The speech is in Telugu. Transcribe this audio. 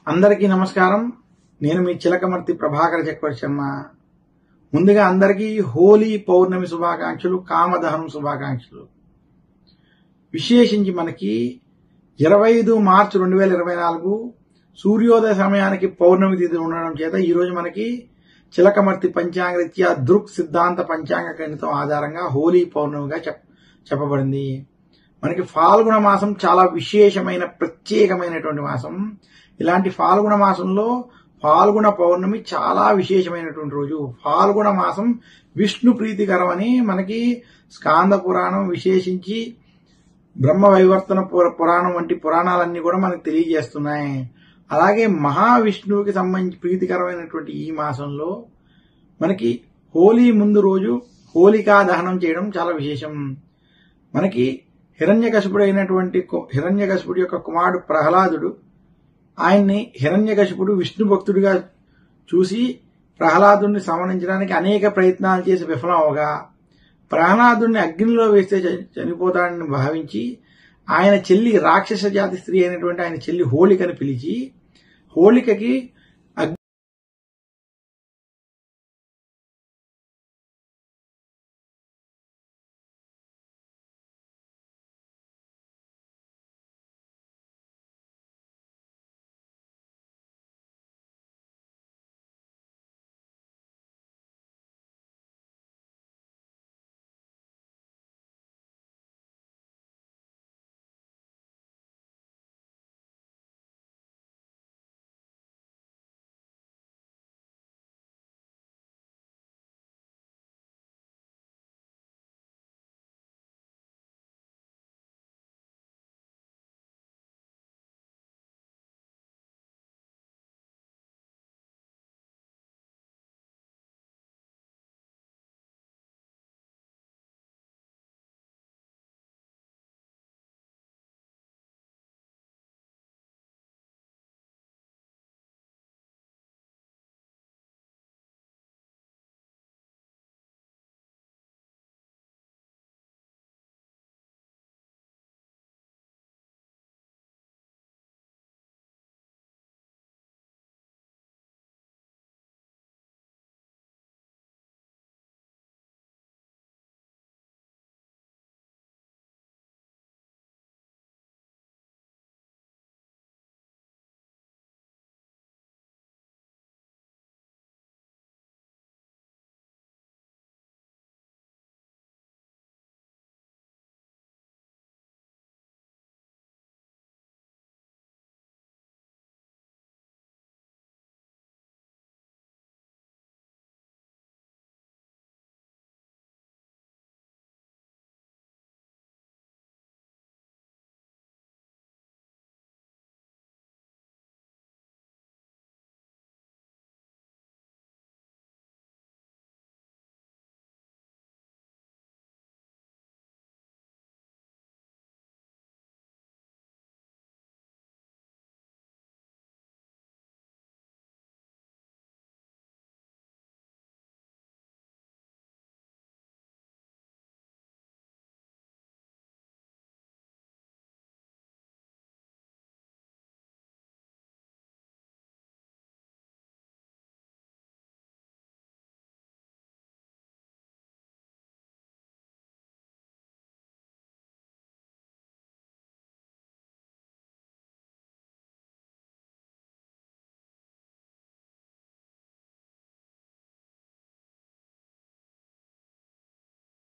అందరికీ నమస్కారం నేను మీ చిలకమర్తి ప్రభాకర చక్రవర్తి శర్మ ముందుగా అందరికీ హోలీ పౌర్ణమి శుభాకాంక్షలు కామదహనం శుభాకాంక్షలు విశేషించి మనకి ఇరవై ఐదు మార్చి రెండు వేల ఇరవై నాలుగు సూర్యోదయ సమయానికి పౌర్ణమి తిథి ఉండడం చేత ఈ రోజు మనకి చిలకమర్తి పంచాంగరీత్యా దృక్ సిద్ధాంత పంచాంగ గణితం ఆధారంగా హోలీ పౌర్ణమిగా చెప్ చెప్పబడింది మనకి ఫాల్గుణ మాసం చాలా విశేషమైన ప్రత్యేకమైనటువంటి మాసం ఇలాంటి ఫాల్గుణ మాసంలో ఫాల్గుణ పౌర్ణమి చాలా విశేషమైనటువంటి రోజు ఫాల్గుణ మాసం విష్ణు ప్రీతికరం అని మనకి స్కాంద పురాణం విశేషించి బ్రహ్మ వైవర్తన పుర- పురాణం వంటి పురాణాలన్నీ కూడా మనకు తెలియజేస్తున్నాయి అలాగే మహావిష్ణువుకి సంబంధించి ప్రీతికరమైనటువంటి ఈ మాసంలో మనకి హోలీ ముందు రోజు హోలికా దహనం చేయడం చాలా విశేషం మనకి హిరణ్యకశిపుడు అయినటువంటి హిరణ్యకశిపుడు యొక్క కుమారుడు ప్రహ్లాదుడు ఆయన్ని హిరణ్యకశిపుడు విష్ణు భక్తుడిగా చూసి ప్రహ్లాదుడిని సమరించడానికి అనేక ప్రయత్నాలు చేసి విఫలం అవగా ప్రహ్లాదుడిని అగ్నిలో వేస్తే చ- చనిపోతాడని భావించి ఆయన చెల్లి రాక్షస జాతి స్త్రీ అయినటువంటి ఆయన చెల్లి హోళికని పిలిచి హోళికకి